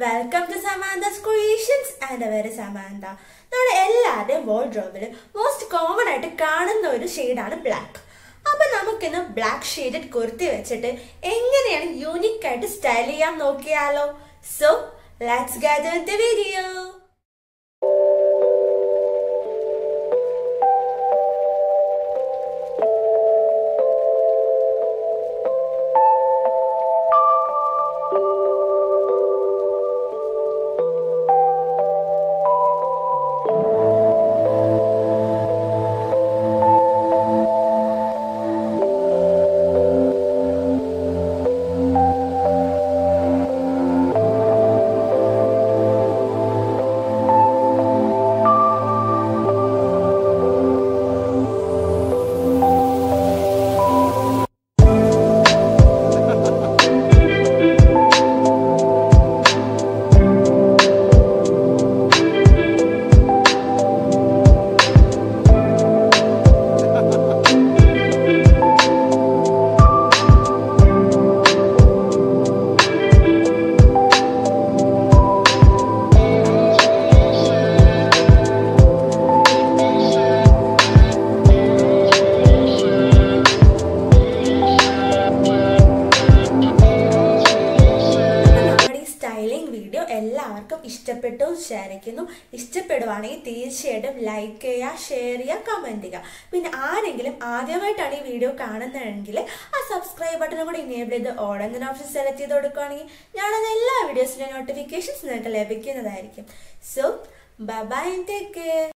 welcome to Samantha's creations and അവരെ Samantha നമ്മുടെ എല്ലാവരുടെയും വാർഡ്രോബിൽ മോസ്റ്റ് കോമൺ ആയിട്ട് കാണുന്ന ഒരു ഷെയ്ഡാണ് ബ്ലാക്ക് അപ്പൊ നമുക്കിന്ന് ബ്ലാക്ക് ഷെയ്ഡഡ് കുർത്തി വെച്ചിട്ട് എങ്ങനെയാണ് യൂണിക് ആയിട്ട് സ്റ്റൈൽ ചെയ്യാൻ നോക്കിയാലോ so let's gather the video നമ്മുടെ ഈ സ്റ്റൈലിംഗ് വീഡിയോ എല്ലാവർക്കും ഇഷ്ടപ്പെട്ടു വിചാരിക്കുന്നു ഇഷ്ടപ്പെടുവാണെങ്കിൽ തീർച്ചയായിട്ടും ലൈക്ക് ചെയ്യുക ഷെയർ ചെയ്യുക കമൻറ്റ് ചെയ്യുക പിന്നെ ആരെങ്കിലും ആദ്യമായിട്ടാണ് ഈ വീഡിയോ കാണുന്നതെങ്കിൽ ആ സബ്സ്ക്രൈബ് ബട്ടണും കൂടി ഇനേബിൾ ചെയ്ത് ഓടുന്ന ഓപ്ഷൻ സെലക്ട് ചെയ്ത് കൊടുക്കുകയാണെങ്കിൽ ഞാനത് എല്ലാ വീഡിയോസിൻ്റെ നോട്ടിഫിക്കേഷൻസ് നിങ്ങൾക്ക് ലഭിക്കുന്നതായിരിക്കും സോ ബൈ ടേക്ക് കെയർ